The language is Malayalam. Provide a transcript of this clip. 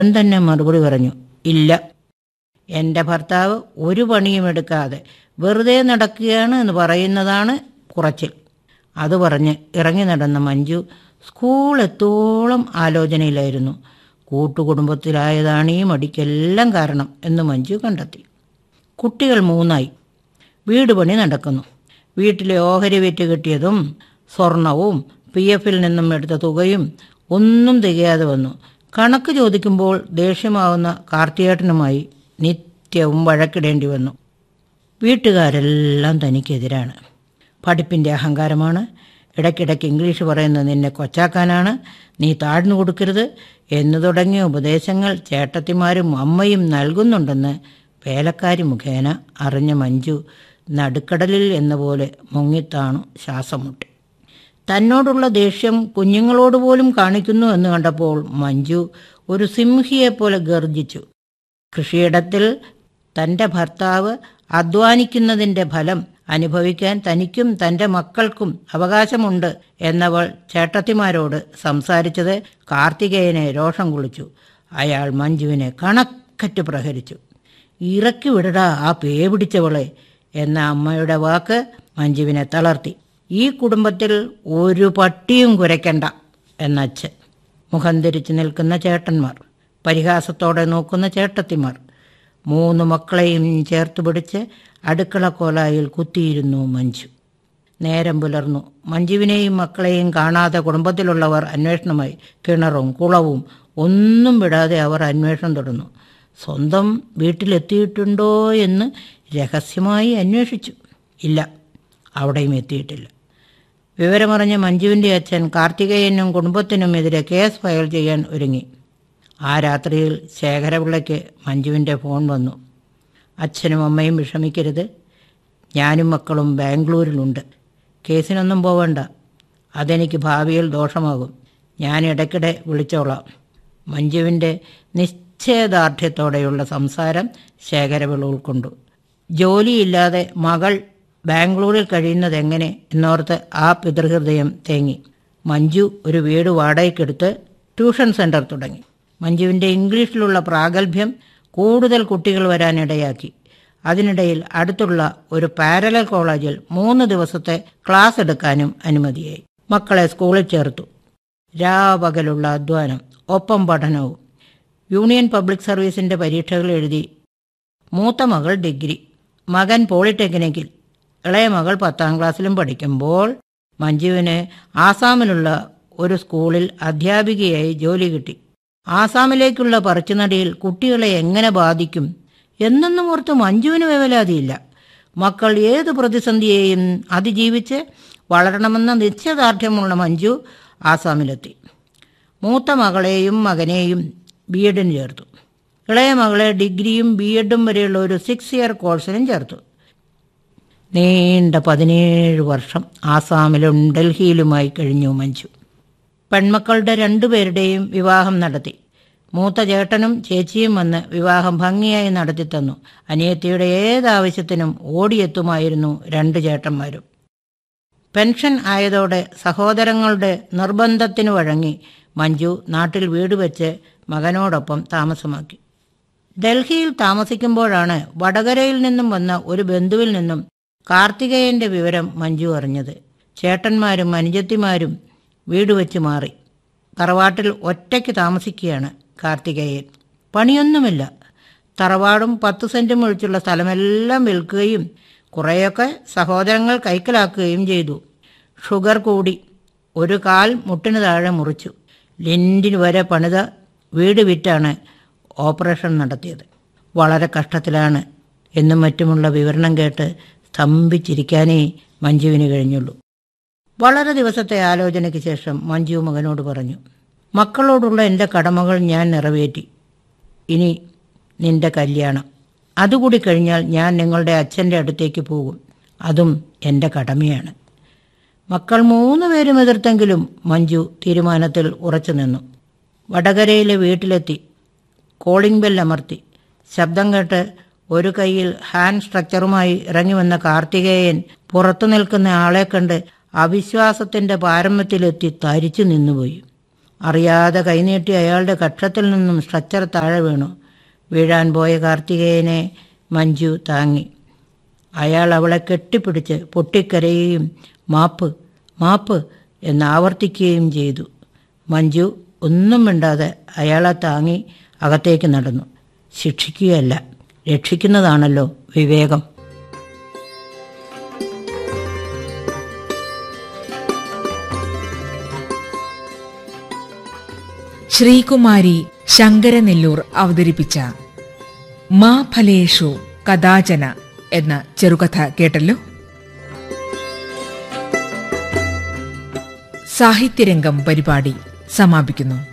ഉടൻ തന്നെ മറുപടി പറഞ്ഞു ഇല്ല എൻ്റെ ഭർത്താവ് ഒരു പണിയും എടുക്കാതെ വെറുതെ നടക്കുകയാണ് എന്ന് പറയുന്നതാണ് കുറച്ചിൽ അത് പറഞ്ഞ് ഇറങ്ങി നടന്ന മഞ്ജു സ്കൂൾ എത്തോളം ആലോചനയിലായിരുന്നു കൂട്ടുകുടുംബത്തിലായതാണ് ഈ മടിക്കെല്ലാം കാരണം എന്ന് മഞ്ജു കണ്ടെത്തി കുട്ടികൾ മൂന്നായി വീട് പണി നടക്കുന്നു വീട്ടിലെ ഓഹരി വിറ്റ് കിട്ടിയതും സ്വർണവും പി എഫിൽ നിന്നും എടുത്ത തുകയും ഒന്നും തികയാതെ വന്നു കണക്ക് ചോദിക്കുമ്പോൾ ദേഷ്യമാവുന്ന കാർത്തിയേട്ടനുമായി നിത്യവും വഴക്കിടേണ്ടി വന്നു വീട്ടുകാരെല്ലാം തനിക്കെതിരാണ് പഠിപ്പിൻ്റെ അഹങ്കാരമാണ് ഇടയ്ക്കിടയ്ക്ക് ഇംഗ്ലീഷ് പറയുന്നത് നിന്നെ കൊച്ചാക്കാനാണ് നീ താഴ്ന്നു കൊടുക്കരുത് എന്നു തുടങ്ങിയ ഉപദേശങ്ങൾ ചേട്ടത്തിമാരും അമ്മയും നൽകുന്നുണ്ടെന്ന് വേലക്കാരി മുഖേന അറിഞ്ഞ മഞ്ജു നടുക്കടലിൽ എന്ന പോലെ മുങ്ങിത്താണു ശ്വാസം മുട്ടി തന്നോടുള്ള ദേഷ്യം കുഞ്ഞുങ്ങളോട് പോലും കാണിക്കുന്നു എന്ന് കണ്ടപ്പോൾ മഞ്ജു ഒരു സിംഹിയെപ്പോലെ ഗർജിച്ചു കൃഷിയിടത്തിൽ തൻ്റെ ഭർത്താവ് അധ്വാനിക്കുന്നതിൻ്റെ ഫലം അനുഭവിക്കാൻ തനിക്കും തൻ്റെ മക്കൾക്കും അവകാശമുണ്ട് എന്നവൾ ചേട്ടത്തിമാരോട് സംസാരിച്ചത് കാർത്തികേയനെ രോഷം കുളിച്ചു അയാൾ മഞ്ജുവിനെ കണക്കറ്റ് പ്രഹരിച്ചു ഇറക്കി വിടടാ ആ പേ പിടിച്ചവളെ എന്ന അമ്മയുടെ വാക്ക് മഞ്ജുവിനെ തളർത്തി ഈ കുടുംബത്തിൽ ഒരു പട്ടിയും കുരയ്ക്കണ്ട എന്നച്ഛൻ മുഖം തിരിച്ചു നിൽക്കുന്ന ചേട്ടന്മാർ പരിഹാസത്തോടെ നോക്കുന്ന ചേട്ടത്തിമാർ മൂന്ന് മക്കളെയും ചേർത്ത് പിടിച്ച് അടുക്കള കോലായിൽ കുത്തിയിരുന്നു മഞ്ജു നേരം പുലർന്നു മഞ്ജുവിനെയും മക്കളെയും കാണാതെ കുടുംബത്തിലുള്ളവർ അന്വേഷണമായി കിണറും കുളവും ഒന്നും വിടാതെ അവർ അന്വേഷണം തുടർന്നു സ്വന്തം വീട്ടിലെത്തിയിട്ടുണ്ടോ എന്ന് രഹസ്യമായി അന്വേഷിച്ചു ഇല്ല അവിടെയും എത്തിയിട്ടില്ല വിവരമറിഞ്ഞ മഞ്ജുവിൻ്റെ അച്ഛൻ കാർത്തികേയനും കുടുംബത്തിനും എതിരെ കേസ് ഫയൽ ചെയ്യാൻ ഒരുങ്ങി ആ രാത്രിയിൽ ശേഖരപിള്ളയ്ക്ക് മഞ്ജുവിൻ്റെ ഫോൺ വന്നു അച്ഛനും അമ്മയും വിഷമിക്കരുത് ഞാനും മക്കളും ബാംഗ്ലൂരിലുണ്ട് കേസിനൊന്നും പോവണ്ട അതെനിക്ക് ഭാവിയിൽ ദോഷമാകും ഞാൻ ഇടയ്ക്കിടെ വിളിച്ചോളാം മഞ്ജുവിൻ്റെ നിശ്ചയദാർഢ്യത്തോടെയുള്ള സംസാരം ശേഖരപിള്ള ഉൾക്കൊണ്ടു ജോലിയില്ലാതെ മകൾ ബാംഗ്ലൂരിൽ കഴിയുന്നത് എങ്ങനെ എന്നോർത്ത് ആ പിതൃഹൃദയം തേങ്ങി മഞ്ജു ഒരു വീട് വാടകയ്ക്കെടുത്ത് ട്യൂഷൻ സെൻറ്റർ തുടങ്ങി മഞ്ജുവിൻ്റെ ഇംഗ്ലീഷിലുള്ള പ്രാഗൽഭ്യം കൂടുതൽ കുട്ടികൾ വരാനിടയാക്കി അതിനിടയിൽ അടുത്തുള്ള ഒരു പാരലൽ കോളേജിൽ മൂന്ന് ദിവസത്തെ ക്ലാസ് എടുക്കാനും അനുമതിയായി മക്കളെ സ്കൂളിൽ ചേർത്തു രാപകലുള്ള അധ്വാനം ഒപ്പം പഠനവും യൂണിയൻ പബ്ലിക് സർവീസിൻ്റെ പരീക്ഷകൾ എഴുതി മൂത്ത മകൾ ഡിഗ്രി മകൻ പോളിടെക്നിക്കിൽ ഇളയ മകൾ പത്താം ക്ലാസ്സിലും പഠിക്കുമ്പോൾ മഞ്ജുവിന് ആസാമിലുള്ള ഒരു സ്കൂളിൽ അധ്യാപികയായി ജോലി കിട്ടി ആസാമിലേക്കുള്ള പറിച്ചുനടിയിൽ കുട്ടികളെ എങ്ങനെ ബാധിക്കും എന്നൊന്നും ഓർത്ത് മഞ്ജുവിന് വേവലാതിയില്ല മക്കൾ ഏത് പ്രതിസന്ധിയെയും അതിജീവിച്ച് വളരണമെന്ന നിശ്ചയദാർഢ്യമുള്ള മഞ്ജു ആസാമിലെത്തി മൂത്ത മകളെയും മകനെയും ബി എഡിന് ചേർത്തു ഇളയ മകളെ ഡിഗ്രിയും ബി എഡും വരെയുള്ള ഒരു സിക്സ് ഇയർ കോഴ്സിനും ചേർത്തു നീണ്ട പതിനേഴ് വർഷം ആസാമിലും ഡൽഹിയിലുമായി കഴിഞ്ഞു മഞ്ജു പെൺമക്കളുടെ രണ്ടുപേരുടെയും വിവാഹം നടത്തി മൂത്ത ചേട്ടനും ചേച്ചിയും വന്ന് വിവാഹം ഭംഗിയായി നടത്തിത്തന്നു അനിയത്തിയുടെ ഏതാവശ്യത്തിനും ഓടിയെത്തുമായിരുന്നു രണ്ട് ചേട്ടന്മാരും പെൻഷൻ ആയതോടെ സഹോദരങ്ങളുടെ നിർബന്ധത്തിനു വഴങ്ങി മഞ്ജു നാട്ടിൽ വീട് വെച്ച് മകനോടൊപ്പം താമസമാക്കി ഡൽഹിയിൽ താമസിക്കുമ്പോഴാണ് വടകരയിൽ നിന്നും വന്ന ഒരു ബന്ധുവിൽ നിന്നും കാർത്തികേയന്റെ വിവരം മഞ്ജു അറിഞ്ഞത് ചേട്ടന്മാരും അനുജത്തിമാരും വീട് വെച്ച് മാറി തറവാട്ടിൽ ഒറ്റയ്ക്ക് താമസിക്കുകയാണ് കാർത്തികേയൻ പണിയൊന്നുമില്ല തറവാടും പത്ത് സെൻറ്റും ഒഴിച്ചുള്ള സ്ഥലമെല്ലാം വിൽക്കുകയും കുറേയൊക്കെ സഹോദരങ്ങൾ കൈക്കലാക്കുകയും ചെയ്തു ഷുഗർ കൂടി ഒരു കാൽ മുട്ടിന് താഴെ മുറിച്ചു ലിൻഡിന് വരെ പണിത വീട് വിറ്റാണ് ഓപ്പറേഷൻ നടത്തിയത് വളരെ കഷ്ടത്തിലാണ് എന്നും മറ്റുമുള്ള വിവരണം കേട്ട് സ്തംഭിച്ചിരിക്കാനേ മഞ്ജുവിന് കഴിഞ്ഞുള്ളൂ വളരെ ദിവസത്തെ ആലോചനയ്ക്ക് ശേഷം മഞ്ജു മകനോട് പറഞ്ഞു മക്കളോടുള്ള എൻ്റെ കടമകൾ ഞാൻ നിറവേറ്റി ഇനി നിന്റെ കല്യാണം അതുകൂടി കഴിഞ്ഞാൽ ഞാൻ നിങ്ങളുടെ അച്ഛൻ്റെ അടുത്തേക്ക് പോകും അതും എൻ്റെ കടമയാണ് മക്കൾ മൂന്ന് പേരും എതിർത്തെങ്കിലും മഞ്ജു തീരുമാനത്തിൽ ഉറച്ചു നിന്നു വടകരയിലെ വീട്ടിലെത്തി കോളിംഗ് ബെൽ അമർത്തി ശബ്ദം കേട്ട് ഒരു കൈയിൽ ഹാൻഡ് സ്ട്രക്ചറുമായി ഇറങ്ങി വന്ന കാർത്തികേയൻ പുറത്തു നിൽക്കുന്ന ആളെ കണ്ട് അവിശ്വാസത്തിന്റെ പാരമ്യത്തിലെത്തി തരിച്ചു നിന്നുപോയി അറിയാതെ കൈനീട്ടി അയാളുടെ കക്ഷത്തിൽ നിന്നും സ്ട്രക്ചർ താഴെ വീണു വീഴാൻ പോയ കാർത്തികേയനെ മഞ്ജു താങ്ങി അയാൾ അവളെ കെട്ടിപ്പിടിച്ച് പൊട്ടിക്കരയുകയും മാപ്പ് മാപ്പ് എന്ന് ആവർത്തിക്കുകയും ചെയ്തു മഞ്ജു ഒന്നും മിണ്ടാതെ അയാളെ താങ്ങി അകത്തേക്ക് നടന്നു ശിക്ഷിക്കുകയല്ല രക്ഷിക്കുന്നതാണല്ലോ വിവേകം ശ്രീകുമാരി ശങ്കരനെല്ലൂർ അവതരിപ്പിച്ച മാ ഫലേഷു കഥാചന എന്ന ചെറുകഥ കേട്ടല്ലോ സാഹിത്യരംഗം പരിപാടി സമാപിക്കുന്നു